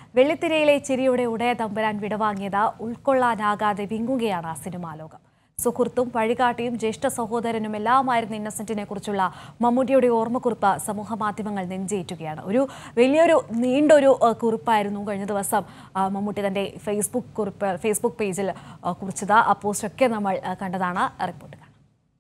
വെള്ളിത്തിരയിലെ ചിരിയുടെ ഉടയ തമ്പുരാൻ വിടവാങ്ങിയത് ഉൾക്കൊള്ളാനാകാതെ വിങ്ങുകയാണ് ആ സിനിമാ ലോകം സുഹൃത്തും വഴികാട്ടിയും ജ്യേഷ്ഠ സഹോദരനും എല്ലാമായിരുന്ന ഇന്നസെന്റിനെ കുറിച്ചുള്ള മമ്മൂട്ടിയുടെ ഓർമ്മക്കുറിപ്പ് സമൂഹ മാധ്യമങ്ങൾ നെഞ്ചേറ്റുകയാണ് ഒരു വലിയൊരു നീണ്ടൊരു ആ, കുറിപ്പായിരുന്നു കഴിഞ്ഞ ദിവസം ആ, മമ്മൂട്ടി തന്റെ ഫേസ്ബുക്ക് കുറിപ്പ് ഫേസ്ബുക്ക് പേജിൽ ആ, കുറിച്ചത് ആ പോസ്റ്റൊക്കെ നമ്മൾ ആ, കണ്ടതാണ് റിപ്പോർട്ട് കാണാം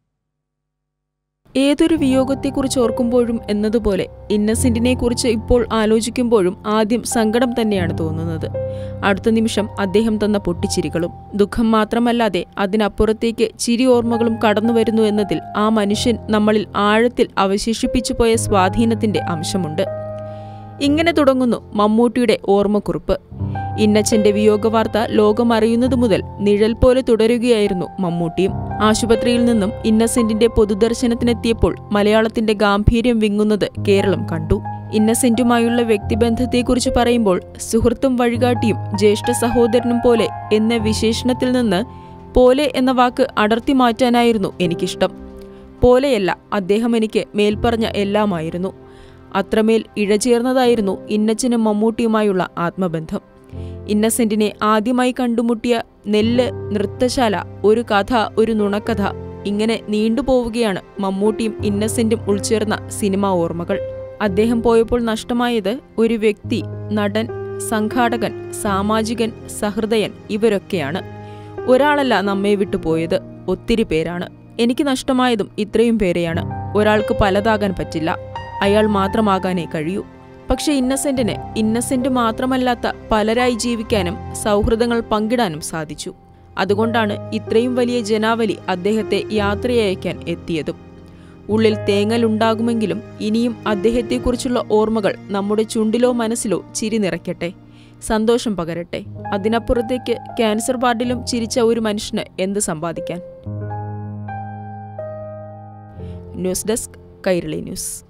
ഏതൊരു വിയോഗത്തെക്കുറിച്ച് ഓർക്കുമ്പോഴും എന്നതുപോലെ ഇന്നസെന്റിനെ കുറിച്ച് ഇപ്പോൾ ആലോചിക്കുമ്പോഴും ആദ്യം സങ്കടം തന്നെയാണ് തോന്നുന്നത് അടുത്ത നിമിഷം അദ്ദേഹം തന്ന പൊട്ടിച്ചിരികളും ദുഃഖം മാത്രമല്ലാതെ അതിനപ്പുറത്തേക്ക് ചിരി ഓർമ്മകളും കടന്നു വരുന്നു എന്നതിൽ ആ മനുഷ്യൻ നമ്മളിൽ ആഴത്തിൽ അവശേഷിപ്പിച്ചു പോയ സ്വാധീനത്തിന്റെ അംശമുണ്ട് ഇങ്ങനെ തുടങ്ങുന്നു മമ്മൂട്ടിയുടെ ഓർമ്മക്കുറിപ്പ് ഇന്നച്ചന്റെ വിയോഗവാർത്ത ലോകമറിയുന്നതു മുതൽ നിഴൽ പോലെ തുടരുകയായിരുന്നു മമ്മൂട്ടിയും ആശുപത്രിയിൽ നിന്നും ഇന്നസെന്റിന്റെ പൊതുദർശനത്തിനെത്തിയപ്പോൾ മലയാളത്തിന്റെ ഗാംഭീര്യം വിങ്ങുന്നത് കേരളം കണ്ടു ഇന്നസെന്റുമായുള്ള വ്യക്തിബന്ധത്തെക്കുറിച്ച് പറയുമ്പോൾ സുഹൃത്തും വഴികാട്ടിയും ജ്യേഷ്ഠ സഹോദരനും പോലെ എന്ന വിശേഷണത്തിൽ നിന്ന് പോലെ എന്ന വാക്ക് അടർത്തി മാറ്റാനായിരുന്നു എനിക്കിഷ്ടം പോലെയല്ല അദ്ദേഹം എനിക്ക് മേൽപ്പറഞ്ഞ എല്ലാമായിരുന്നു അത്രമേൽ ഇഴചേർന്നതായിരുന്നു ഇന്നച്ചനും മമ്മൂട്ടിയുമായുള്ള ആത്മബന്ധം ഇന്നസെന്റിനെ ആദ്യമായി കണ്ടുമുട്ടിയ നെല്ല് നൃത്തശാല ഒരു കഥ ഒരു നുണക്കഥ ഇങ്ങനെ നീണ്ടുപോവുകയാണ് മമ്മൂട്ടിയും ഇന്നസെന്റും ഉൾച്ചേർന്ന സിനിമാ ഓർമ്മകൾ അദ്ദേഹം പോയപ്പോൾ നഷ്ടമായത് ഒരു വ്യക്തി നടൻ സംഘാടകൻ സാമാജികൻ സഹൃദയൻ ഇവരൊക്കെയാണ് ഒരാളല്ല നമ്മെ വിട്ടുപോയത് ഒത്തിരി പേരാണ് എനിക്ക് നഷ്ടമായതും ഇത്രയും പേരെയാണ് ഒരാൾക്ക് പലതാകാൻ പറ്റില്ല അയാൾ മാത്രമാകാനേ കഴിയൂ പക്ഷെ ഇന്നസെന്റിന് ഇന്നസെന്റ് മാത്രമല്ലാത്ത പലരായി ജീവിക്കാനും സൗഹൃദങ്ങൾ പങ്കിടാനും സാധിച്ചു അതുകൊണ്ടാണ് ഇത്രയും വലിയ ജനാവലി അദ്ദേഹത്തെ യാത്രയയക്കാൻ എത്തിയതും ഉള്ളിൽ തേങ്ങലുണ്ടാകുമെങ്കിലും ഇനിയും അദ്ദേഹത്തെക്കുറിച്ചുള്ള ഓർമ്മകൾ നമ്മുടെ ചുണ്ടിലോ മനസ്സിലോ ചിരി നിറയ്ക്കട്ടെ സന്തോഷം പകരട്ടെ അതിനപ്പുറത്തേക്ക് ക്യാൻസർ വാർഡിലും ചിരിച്ച ഒരു മനുഷ്യന് എന്ത് സമ്പാദിക്കാൻ ന്യൂസ് ഡെസ്ക് കൈരളി ന്യൂസ്